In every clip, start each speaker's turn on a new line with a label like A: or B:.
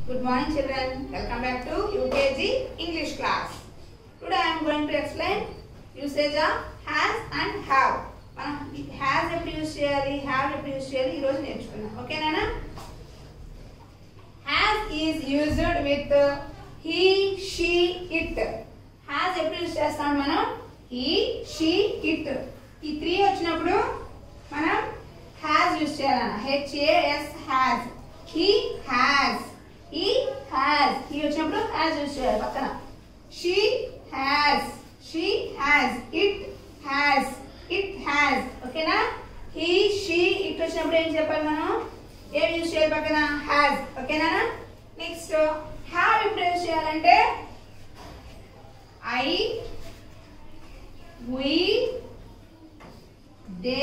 A: Good morning children. Welcome back to UKG English class. Today I am going to explain usage of has and have. మనం has ఎప్పుడు use చేయాలి have ఎప్పుడు use చేయాలి ఈ రోజు నేర్చుకున్నాం ఓకేనా has is used with he she it has ఎప్పుడు యూజ్ చేస్తాం మనం హీ షీ ఇట్ ఈ త్రీ వచ్చినప్పుడు మనం హ్యాస్ యూజ్ చేయాలన్న H A S has he has he has he వచ్చినప్పుడు హ్యాస్ యూజ్ చేయాలి పక్కన she has she has it has it has ఓకేనా హీ షీ ఇట్ వచ్చినప్పుడు ఏం చెప్పాలి మనం ఏం యూజ్ చేయాలి పక్కన హ్యాస్ ఓకేనా నెక్స్ట్ హ్యావ్ ఎప్పుడు యూజ్ చేయాలంటే I we they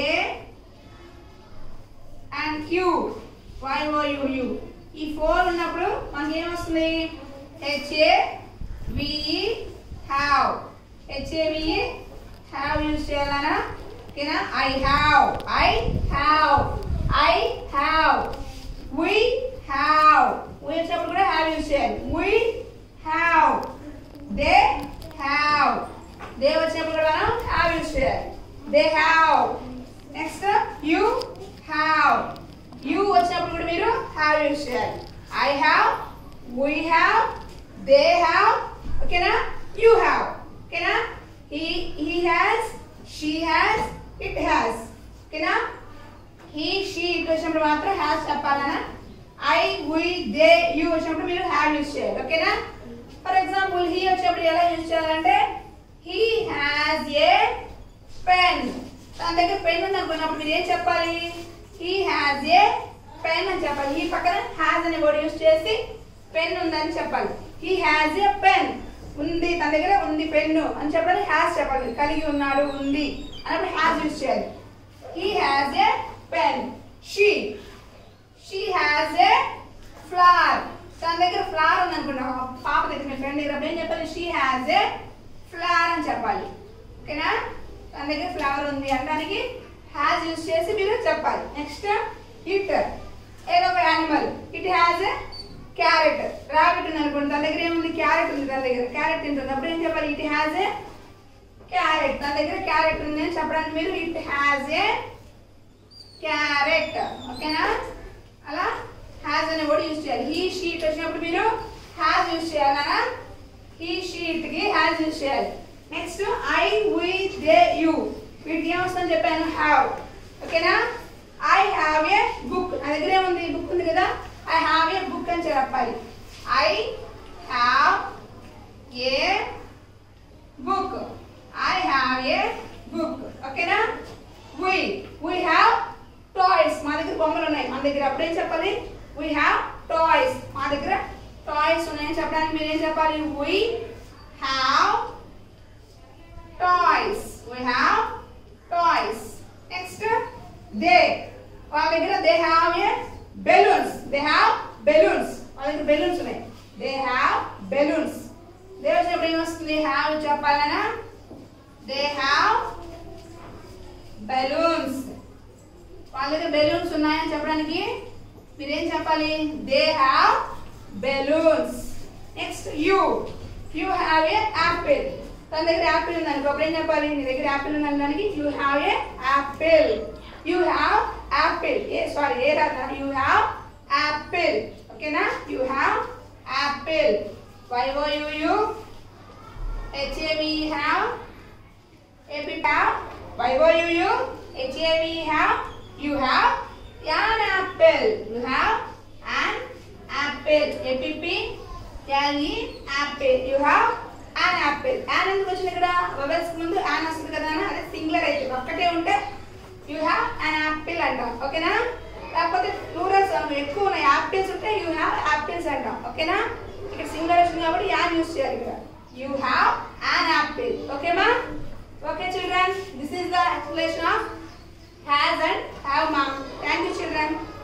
A: and Q Y O U you ఈ ఫోర్ ఉన్నప్పుడు మనకి ఏం వస్తుంది H A V E have H A V E have use చేయాలనా ఓకేనా I have I have I have we have we వచ్చినప్పుడు కూడా హ్యావ్ యూజ్ చేయాలి we have they have they వచ్చినప్పుడు కూడా మనం హ్యావ్ యూజ్ చేయాలి they have next you have you వచ్చినప్పుడు కూడా మీరు హ్యావ్ యూజ్ చేయాలి I have we have they have ఓకేనా యు హ్యావ్ ఓకేనా he he has she has it has ఓకేనా హీ షీ ఇట్ వచ్చినప్పుడు మాత్రం హ్యాస్ చెప్పాలనా ఐ వి దే యు వచ్చినప్పుడు మీరు హ్యావ్ యూజ్ చేయాలి ఓకేనా ఫర్ ఎగ్జాంపుల్ హీ వచ్చినప్పుడు ఎలా యూజ్ చేయాలంటే హీ హ్యాస్ ఏ పెన్ తన దగ్గర పెన్ ఉంది అనుకున్నప్పుడు మీరు ఏం చెప్పాలి హీ హ్యాస్ ఏ పెన్ అని చెప్పాలి ఈ పక్కన హ్యాస్ అనే వర్డ్ యూజ్ చేసి పెన్ ఉందని చెప్పాలి హీ హ్యాస్ ఏ పెన్ ఉంది తన దగ్గర ఉంది పెన్ను అని చెప్పాలి హ్యాస్ చెప్పాలి కలిగి ఉన్నాడు ఉంది అన్నప్పుడు హ్యాస్ యూజ్ చేయాలి he has a pen she she has a flower తన దగ్గర ఫ్లవర్ ఉంది అనుకున్నా పాప దగ్గర మీ ఫ్రెండ్ దగ్గర అప్పుడు ఏం చెప్పాలి షీ హ్యాస్ ఏ ఫ్లవర్ అని చెప్పాలి ఓకేనా తన దగ్గర ఫ్లవర్ ఉంది అనడానికి హ్యాస్ యూజ్ చేసి మీరు చెప్పాలి నెక్స్ట్ ఇట్ ఏదో ఒక animal it has a carrot rabbit ఉంది అనుకోండి తన దగ్గర ఏముంది క్యారెట్ ఉంది తన దగ్గర క్యారెట్ తింటుంది అప్పుడు ఏం చెప్పాలి ఇట్ హ్యాస్ ఏ క్యారెట్ తన దగ్గర క్యారెట్ ఉంది అని చెప్పడానికి మీరు ఇట్ హ్యాస్ ఏ క్యారెట్ ఓకేనా అలా హ్యాస్ అనే వర్డ్ యూజ్ చేయాలి హీ షీట్ వచ్చినప్పుడు మీరు హ్యాస్ యూజ్ చేయాలనా హీ షీట్ కి హ్యాస్ యూజ్ చేయాలి next I we they you వీటికి ఏమొస్తుందని చెప్పాను హ్యావ్ ఓకేనా ఐ హ్యావ్ ఏ బుక్ నా దగ్గర ఏముంది బుక్ ఉంది కదా ఐ హ్యావ్ ఏ బుక్ అని చెప్పాలి I have a book I have a book ఓకేనా వి వి హ్యావ్ టాయ్స్ మా దగ్గర బొమ్మలు ఉన్నాయి మన దగ్గర అప్పుడేం చెప్పాలి వి హ్యావ్ టాయ్స్ మా దగ్గర టాయ్స్ ఉన్నాయని చెప్పడానికి మీరు ఏం చెప్పాలి we have toys we have toys next they వాళ్ళ దగ్గర they have a balloons they have balloons వాళ్ళ దగ్గర బెలూన్స్ ఉన్నాయి దే హ్యావ్ బెలూన్స్ దే వచ్చినప్పుడు ఏమొస్తుంది హ్యావ్ చెప్పాలనా దే హ్యావ్ బెలూన్స్ వాళ్ళ దగ్గర బెలూన్స్ ఉన్నాయని చెప్పడానికి మీరేం చెప్పాలి they have balloons next you you have a apple తన దగ్గర యాపిల్ ఉంది అనుకో అప్పుడు ఏం చెప్పాలి నీ దగ్గర యాపిల్ ఉంది అనడానికి you have a apple you have apple a sorry a రాదా యూ హ్యావ్ యాపిల్ ఓకేనా you have apple Y O U you H A V have A P have Y O U you H A V have you have an apple. You have an apple. APP L E apple. You have an apple. an ఎందుకు వచ్చింది ఇక్కడ vowels ముందు an వస్తుంది కదా అని అదే singular అయితే ఒక్కటే ఉంటే యూ హ్యావ్ అన్ యాపిల్ అంటాం ఓకేనా లేకపోతే ప్లూరల్స్ ఎక్కువ ఉన్నాయి యాపిల్స్ ఉంటే యూ హ్యావ్ యాపిల్స్ అంటాం ఓకేనా ఇక్కడ సింగులర్ వచ్చింది కాబట్టి యాన్ యూస్ చేయాలి ఇక్కడ యూ హ్యావ్ అన్ యాపిల్ ఓకేమా okay children this is the explanation of has and have mom. Thank you children.